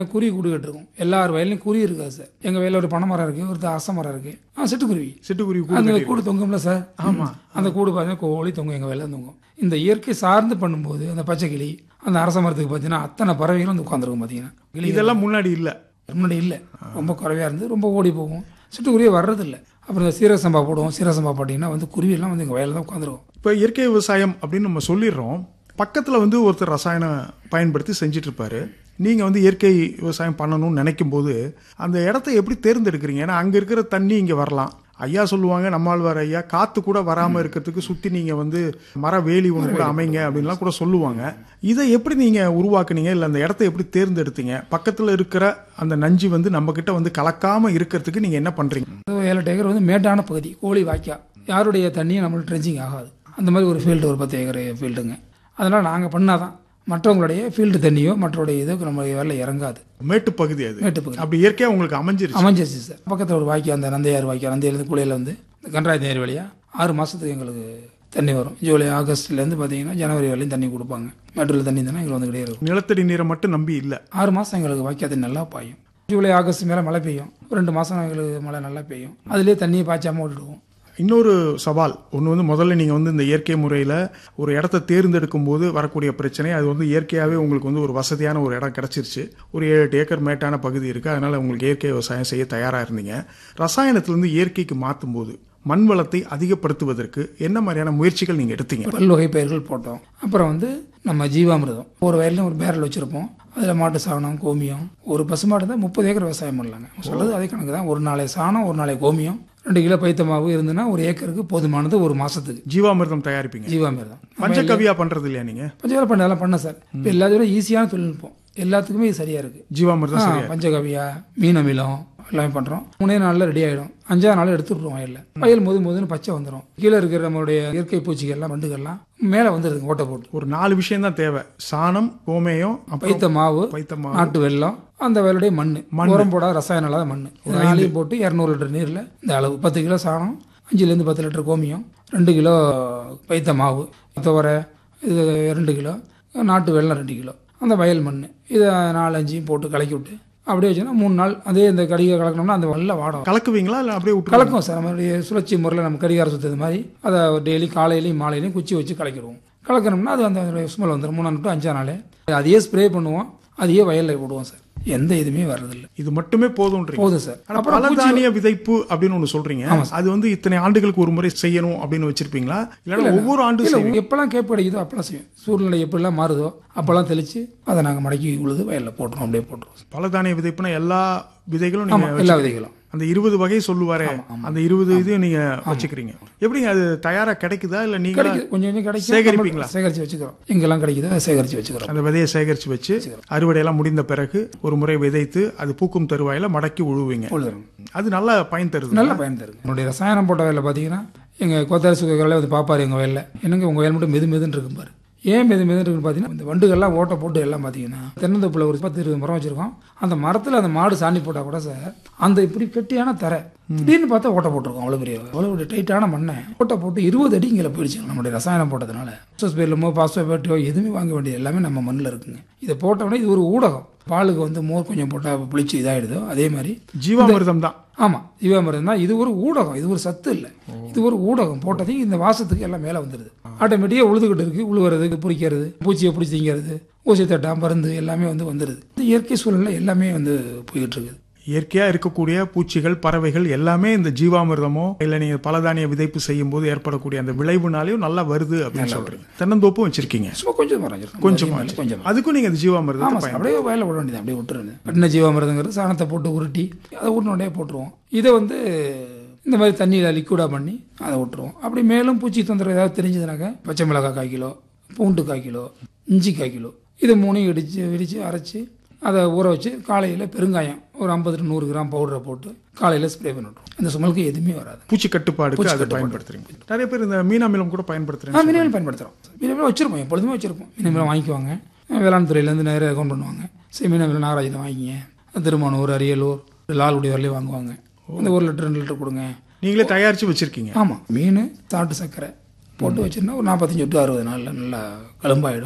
குருவி கூடு கட்டிருக்கும் எல்லார் வயல்லையும் குருவி இருக்காது சார் எங்க வயல்ல ஒரு பனை மரம் இருக்கு ஒரு அரச மரம் இருக்கு ஆ சிட்டுக்குருவி சிட்டுக்குருவி கூடு அந்த கட்டி- கூடு தொங்கும்ல சார் ஆமா. அந்த கூடு பார்த்தீங்கன்னா கோழி தொங்கும் எங்க வயல்ல தொங்கும் இந்த இயற்கை சார்ந்து பண்ணும்போது அந்த பச்சை கிளி அந்த அரச மரத்துக்கு பார்த்தீங்கன்னா அத்தனை பறவைகளும் வந்து உட்காந்துருக்கும் பார்த்தீங்கன்னா கிளி இதெல்லாம் முன்னாடி இல்ல முன்னாடி இல்லை ரொம்ப குறைவா இருந்து ரொம்ப ஓடி போகும் சிட்டுக்குருவியே வர்றது இல்லை அப்புறம் இந்த சீரக சம்பா போடுவோம் சீரக சம்பா போட்டிங்கன்னா வந்து குருவியெல்லாம் வந்து எங்கள் வயலில் தான் உட்காந்துருக்கும் இப்போ இயற்கை விவசாயம் அப்படின்னு நம்ம சொல்லிடுறோம் பக்கத்துல வந்து ஒருத்தர் ரசாயனம் பயன்படுத்தி செஞ்சுட்டு இருப்பாரு நீங்க வந்து இயற்கை விவசாயம் பண்ணணும்னு நினைக்கும் போது அந்த இடத்த எப்படி தேர்ந்தெடுக்கிறீங்க ஏன்னா அங்க இருக்கிற தண்ணி இங்க வரலாம் ஐயா சொல்லுவாங்க நம்மாழ்வார் ஐயா காத்து கூட வராம இருக்கிறதுக்கு சுத்தி நீங்க வந்து மர வேலி ஒன்று கூட அமைங்க அப்படின்லாம் கூட சொல்லுவாங்க இதை எப்படி நீங்க உருவாக்குனீங்க இல்ல அந்த இடத்த எப்படி தேர்ந்தெடுத்தீங்க பக்கத்துல இருக்கிற அந்த நஞ்சு வந்து நம்ம கிட்ட வந்து கலக்காம இருக்கிறதுக்கு நீங்க என்ன பண்றீங்க அது ஏழு ஏக்கர் வந்து மேட்டான பகுதி கோழி வாய்க்கா யாருடைய தண்ணியும் நம்மளுக்கு ட்ரெஞ்சிங் ஆகாது அந்த மாதிரி ஒரு ஃபீல்டு ஒரு பத்து ஏக்கர் ஃபீல்டுங்க அதனால் நாங்கள் பண்ணாதான் மற்றவங்களுடைய ஃபீல்டு தண்ணியோ மற்றவருடைய இதுக்கு நம்ம வேலை இறங்காது மேட்டு பகுதி அது மேட்டு பகுதி அப்படி இயற்கையா உங்களுக்கு அமைஞ்சிருச்சு அமைஞ்சிருச்சு சார் பக்கத்தில் ஒரு வாய்க்கா அந்த நந்தையார் வாய்க்கா நந்தையிலேருந்து குளியில் வந்து இந்த கன்றாய் நேர் வழியாக ஆறு மாதத்துக்கு எங்களுக்கு தண்ணி வரும் ஜூலை ஆகஸ்ட்லேருந்து பார்த்தீங்கன்னா ஜனவரி வரையும் தண்ணி கொடுப்பாங்க மேட்டூரில் தண்ணி தானே எங்களுக்கு வந்துக்கிட்டே இருக்கும் நிலத்தடி நீரை மட்டும் நம்பி இல்ல ஆறு மாதம் எங்களுக்கு வாய்க்கா தண்ணி நல்லா பாயும் ஜூலை ஆகஸ்ட் மேலே மழை பெய்யும் ஒரு ரெண்டு மாதம் எங்களுக்கு மழை நல்லா பெய்யும் அதுலேயே தண்ணியை பாய்ச்சாமல் விட்டுடுவோம் இன்னொரு சவால் ஒன்று வந்து முதல்ல நீங்கள் வந்து இந்த இயற்கை முறையில் ஒரு இடத்த தேர்ந்தெடுக்கும் போது வரக்கூடிய பிரச்சனை அது வந்து இயற்கையாகவே உங்களுக்கு வந்து ஒரு வசதியான ஒரு இடம் கிடச்சிருச்சு ஒரு ஏழு எட்டு ஏக்கர் மேட்டான பகுதி இருக்குது அதனால் உங்களுக்கு இயற்கை விவசாயம் செய்ய தயாராக இருந்தீங்க ரசாயனத்திலேருந்து இயற்கைக்கு மாற்றும் போது மண் வளத்தை அதிகப்படுத்துவதற்கு என்ன மாதிரியான முயற்சிகள் நீங்கள் எடுத்தீங்க பல்வகை பயிர்கள் போட்டோம் அப்புறம் வந்து நம்ம ஜீவாமிர்தம் ஒரு வயல்லையும் ஒரு பேரல் வச்சுருப்போம் அதில் மாட்டு சாணம் கோமியம் ஒரு பசுமாடு தான் முப்பது ஏக்கர் விவசாயம் பண்ணலாங்க சொல்றது அதே கணக்கு தான் ஒரு நாளை சாணம் ஒரு நாளை கோமியம் ரெண்டு கிலோ பைத்த மாவு இருந்துன்னா ஒரு ஏக்கருக்கு போதுமானது ஒரு மாசத்துக்கு ஜீவாமிர்தம் தயாரிப்பீங்க ஜீவாமிர்தம் பஞ்சகவியா பண்ணுறது இல்லையா நீங்கள் பஞ்சகால பண்ண அதெல்லாம் பண்ண சார் இப்போ எல்லாத்தையும் ஈஸியான தொழில்நுட்பம் எல்லாத்துக்குமே இது சரியா இருக்கு ஜீவாமிர்தம் ஆ, பஞ்சகவியா மீன் அமிலம் எல்லாமே பண்றோம் மூணே நாள்ல ரெடி ஆயிடும் அஞ்சாவது நாள் எடுத்துடுறோம் வயல்ல வயல் முது முதுன்னு பச்சை வந்துடும் கீழே இருக்கிற நம்மளுடைய இயற்கை பூச்சிகள்லாம் வண்டுகள்லாம் மேலே வந்துடுது ஓட்டை போட்டு ஒரு நாலு விஷயம் தான் தேவை சாணம் கோமேயம் அப்புறம் பைத்த மாவு பைத்தமா நாட்டு வெல்லம் அந்த வயலுடைய மண் உரம் போடாத ரசாயனம் இல்லாத மண் இது நாளையும் போட்டு இரநூறு லிட்டர் நீரில் இந்த அளவு பத்து கிலோ சாணம் அஞ்சுலேருந்து பத்து லிட்டர் கோமியம் ரெண்டு கிலோ பைத்த மாவு துவரை இது ரெண்டு கிலோ நாட்டு வெல்லம் ரெண்டு கிலோ அந்த வயல் மண் இதை நாலு அஞ்சையும் போட்டு கலக்கி விட்டு அப்படியே வச்சுன்னா மூணு நாள் அதே இந்த கடிகை கலக்கணும்னா அந்த வெள்ளை வாடும் கலக்குவீங்களா இல்லை அப்படியே விட்டு கலக்கும் சார் நம்மளுடைய சுழற்சி முறையில் நம்ம கடிகாரம் சுற்றுறது மாதிரி அதை டெய்லி காலையிலையும் மாலையிலையும் குச்சி வச்சு கலக்கிடுவோம் கலக்கணும்னா அது அந்த ஸ்மெல் வந்துடும் மூணாம் டு அஞ்சாம் நாள் அதையே ஸ்ப்ரே பண்ணுவோம் அதையே வயலில் விடுவோம் சார் எந்த இதுவுமே வர்றதில்லை இது மட்டுமே போதும்ன்றீங்க போதும் சார் ஆனா பலதானிய விதைப்பு அப்படின்னு ஒண்ணு சொல்றீங்க அது வந்து இத்தனை ஆண்டுகளுக்கு ஒரு முறை செய்யணும் அப்படின்னு வச்சிருப்பீங்களா இல்லைன்னா ஒவ்வொரு ஆண்டு இல்லை செய்வீங்க எப்பெல்லாம் கேப் கிடைக்குதோ அப்பெல்லாம் செய்யும் சூழ்நிலை எப்படிலாம் மாறுதோ அப்பெல்லாம் தெளித்து அதை நாங்கள் மடக்கி உழுது வயலில் போட்டுருவோம் அப்படியே போட்டுருவோம் பலதானிய விதைப்புனா எல்லா விதைகளும் நீங்க ஆமாம் எல்லா விதைகளும் அந்த இருபது வகை சொல்லுவாரே அந்த இருபது இதையும் நீங்க வச்சுக்கிறீங்க எப்படிங்க அது தயாரா கிடைக்குதா இல்ல நீங்க கிடைக்குது கொஞ்சம் கொஞ்சம் கிடைக்கும் சேகரிப்பீங்களா? நம்ம சேகரித்து வச்சுக்கிறோம் எங்கெல்லாம் கிடைக்குதோ அதை சேகரித்து வச்சுக்கிறோம் அந்த விதையை சேகரிச்சு வச்சு அறுவடை எல்லாம் முடிந்த பிறகு ஒரு முறை விதைத்து அது பூக்கும் தருவாயில மடக்கி உழுவுவீங்க உழுதுறோம் அது நல்ல பயன் தருது நல்ல பயன் தருது என்னுடைய ரசாயனம் போட்ட வயலில் பார்த்தீங்கன்னா எங்கள் கோத்தாரி சுகர்களே வந்து பார்ப்பாரு எங்கள் வயலில் என்னங்க உங்கள் வயல் மட்டும் மெது மெதுன்னு இருக்கும் பாரு ஏன் மெது மெதுன்னு இருக்குன்னு பார்த்தீங்கன்னா இந்த வண்டுகள்லாம் ஓட்ட போட்டு எல்லாம் பார்த்தீங்கன்னா தென்னந்தோப்பில் ஒரு பத்து இருபது மரம் வச்சிருக்கோம் அந்த மரத்தில் அந்த மாடு சாணி போட்டால் கூட சார் அந்த இப்படி கெட்டியான தரை திடீர்னு பார்த்தா ஓட்ட போட்டிருக்கோம் அவ்வளோ பெரிய அவ்வளோ ஒரு டைட்டான மண்ணை ஓட்ட போட்டு இருபது அடி இங்கே போயிடுச்சு நம்மளுடைய ரசாயனம் போட்டதுனால பேர்லமோ பாஸ்பேட்டோ எதுவுமே வாங்க வேண்டியது எல்லாமே நம்ம மண்ணில் இருக்குங்க இதை போட்டோடனே இது ஒரு ஊடகம் பாலுக்கு வந்து மோர் கொஞ்சம் போட்டால் புளிச்சு இதாகிடுதோ அதே மாதிரி ஜீவாமிர்தம் தான் ஆமாம் ஜீவாமிரதம் தான் இது ஒரு ஊடகம் இது ஒரு சத்து இல்லை இது ஒரு ஊடகம் போட்டதையும் இந்த வாசத்துக்கு எல்லாம் மேலே வந்துடுது ஆட்டோமேட்டிக்காக உழுதுகிட்டு இருக்கு உழுவுறது பிடிக்கிறது பூச்சியை பிடிச்சி திங்கிறது ஊசி தட்டா மருந்து எல்லாமே வந்து வந்துடுது இந்த இயற்கை சூழலில் எல்லாமே வந்து போய்கிட்டு இருக்குது இயற்கையா இருக்கக்கூடிய பூச்சிகள் பறவைகள் எல்லாமே இந்த ஜீவாமிர்தமோ இல்ல நீங்க பலதானிய விதைப்பு செய்யும் போது ஏற்படக்கூடிய அந்த விளைவுனாலையும் நல்லா வருது அப்படின்னு சொல்றீங்க தென்னந்தோப்பும் வச்சிருக்கீங்க சும்மா கொஞ்சம் மறைஞ்சிருக்கும் கொஞ்சமா அதிகமா இல்ல, கொஞ்சம் அதுக்கும் நீங்க இந்த ஜீவாமிர்தத்தை ஆமாம் சார் அப்படியே வயலில் விட வேண்டியது அப்படியே விட்டுருது கட்டின ஜீவாமிரதங்கிறது சாணத்தை போட்டு உருட்டி அதை உடனே போட்டுருவோம் இதை வந்து இந்த மாதிரி தண்ணியில் லிக்விடாக பண்ணி அதை விட்டுருவோம் அப்படி மேலும் பூச்சி தொந்தரவு ஏதாவது தெரிஞ்சதுனாக்கா பச்சை மிளகாய் கால் கிலோ பூண்டு கால் கிலோ இஞ்சி கால் கிலோ இது மூணையும் இடித்து இடித்து அரைச்சி அதை ஊற வச்சு காலையில் பெருங்காயம் ஒரு ஐம்பது to நூறு கிராம் பவுடரை போட்டு காலையில் ஸ்ப்ரே பண்ணிவிட்ருவோம் அந்த சுமலுக்கு எதுவுமே வராது பூச்சி கட்டுப்பாடுக்கு அதை பயன்படுத்துறீங்க நிறைய பேர் இந்த மீனாமிலம் கூட பயன்படுத்துறீங்க ஆ மினிமம் பயன்படுத்துகிறோம் மினிமம் வச்சிருப்போம் எப்பொழுதுமே வச்சிருப்போம் மினிமம் வாங்கிக்குவாங்க வேளாண் துறையிலேருந்து நேராக அக்கௌண்ட் பண்ணுவாங்க சரி மினிமம் நாகராஜில் வாங்கிங்க திருமானூர் அரியலூர் லால்குடி வரலையும் வாங்குவாங்க இந்த ஒரு லிட்டர் ரெண்டு லிட்டர் கொடுங்க நீங்களே தயாரிச்சு வச்சிருக்கீங்க ஆமாம் மீன் சாட்டு சர்க்கரை போட்டு வச்சிருந்தா ஒரு நாற்பத்தஞ்சு டு அறுபது நாளில் நல்லா கழும்பாயிடும்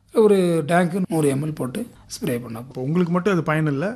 ஒரு டேங்க்கு நூறு எம்எல் போட்டு ஸ்ப்ரே பண்ண இப்போ உங்களுக்கு மட்டும் அது பயன் இல்லை